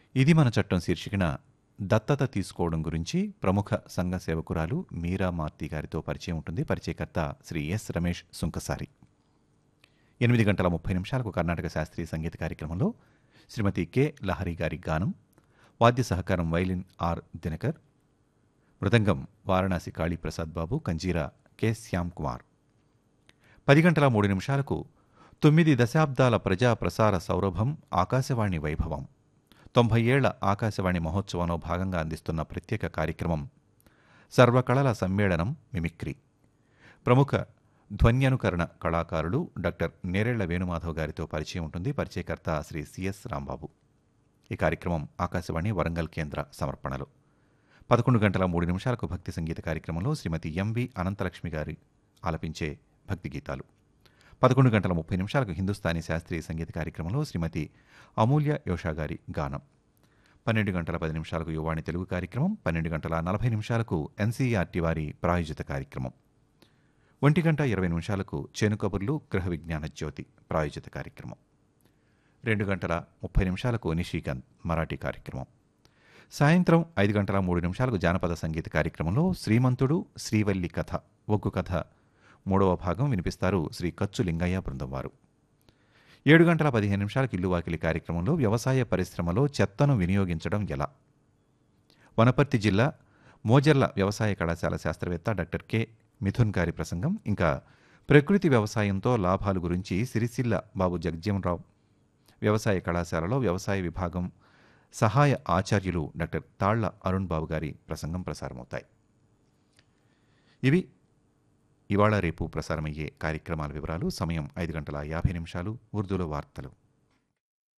ఇది మన చట్టం శీర్షికన దత్తత తీసుకోవడం గురించి ప్రముఖ సంఘ సేవకురాలు మీరా మార్తి గారితో పరిచయం ఉంటుంది పరిచయకర్త శ్రీ ఎస్ రమేష్ సుంకసారి ఎనిమిది గంటల ముప్పై నిమిషాలకు కర్ణాటక శాస్త్రీయ సంగీత కార్యక్రమంలో శ్రీమతి కె లహరి గారి గానం వాద్య సహకారం వైలిన్ ఆర్ దినకర్ మృదంగం వారణాసి కాళీప్రసాద్ బాబు కంజీరా కె శ్యామ్ కుమార్ పది గంటల మూడు నిమిషాలకు తొమ్మిది దశాబ్దాల ప్రజా ప్రసార సౌరభం ఆకాశవాణి వైభవం తొంభై ఏళ్ల ఆకాశవాణి మహోత్సవంలో భాగంగా అందిస్తున్న ప్రత్యేక కార్యక్రమం సర్వకళల సమ్మేళనం మిమిక్రీ ప్రముఖ ధ్వన్యనుకరణ కళాకారులు డాక్టర్ నేరేళ్ల వేణుమాధవ్ గారితో పరిచయం ఉంటుంది పరిచయకర్త శ్రీ సిఎస్ రాంబాబు ఈ కార్యక్రమం ఆకాశవాణి వరంగల్ కేంద్ర సమర్పణలు పదకొండు గంటల మూడు నిమిషాలకు భక్తి సంగీత కార్యక్రమంలో శ్రీమతి ఎంవి అనంతలక్ష్మి గారి ఆలపించే భక్తి గీతాలు పదకొండు గంటల ముప్పై నిమిషాలకు హిందుస్థానీ శాస్త్రీయ సంగీత కార్యక్రమంలో శ్రీమతి అమూల్య యోషా గారి గానం పన్నెండు గంటల పది నిమిషాలకు యువాణి తెలుగు కార్యక్రమం పన్నెండు గంటల నలభై నిమిషాలకు ఎన్సీఆర్టీ వారి ప్రాయోజిత కార్యక్రమం ఒంటి గంట ఇరవై నిమిషాలకు చేను కబుర్లు గృహ విజ్ఞాన జ్యోతి ప్రాయోజిత కార్యక్రమం రెండు గంటల ముప్పై నిమిషాలకు నిషికాంత్ మరాఠీ కార్యక్రమం సాయంత్రం ఐదు గంటల మూడు నిమిషాలకు జానపద సంగీత కార్యక్రమంలో శ్రీమంతుడు శ్రీవల్లి కథ ఒగ్గు కథ మూడవ భాగం వినిపిస్తారు శ్రీ కచ్చు లింగయ్య బృందం వారు ఏడు గంటల పదిహేను నిమిషాలకు ఇల్లు వాకిలి కార్యక్రమంలో వ్యవసాయ పరిశ్రమలో చెత్తను వినియోగించడం ఎలా వనపర్తి జిల్లా మోజర్ల వ్యవసాయ కళాశాల శాస్త్రవేత్త డాక్టర్ కె మిథున్ గారి ప్రసంగం ఇంకా ప్రకృతి వ్యవసాయంతో లాభాల గురించి సిరిసిల్ల బాబు జగజ్జీవనరావు వ్యవసాయ కళాశాలలో వ్యవసాయ విభాగం సహాయ ఆచార్యులు డాక్టర్ తాళ్ల అరుణ్ బాబు గారి ప్రసంగం ప్రసారమవుతాయి ఇవి ఇవాళ రేపు ప్రసారమయ్యే కార్యక్రమాల వివరాలు సమయం ఐదు గంటల యాభై నిమిషాలు ఉర్దూలో వార్తలు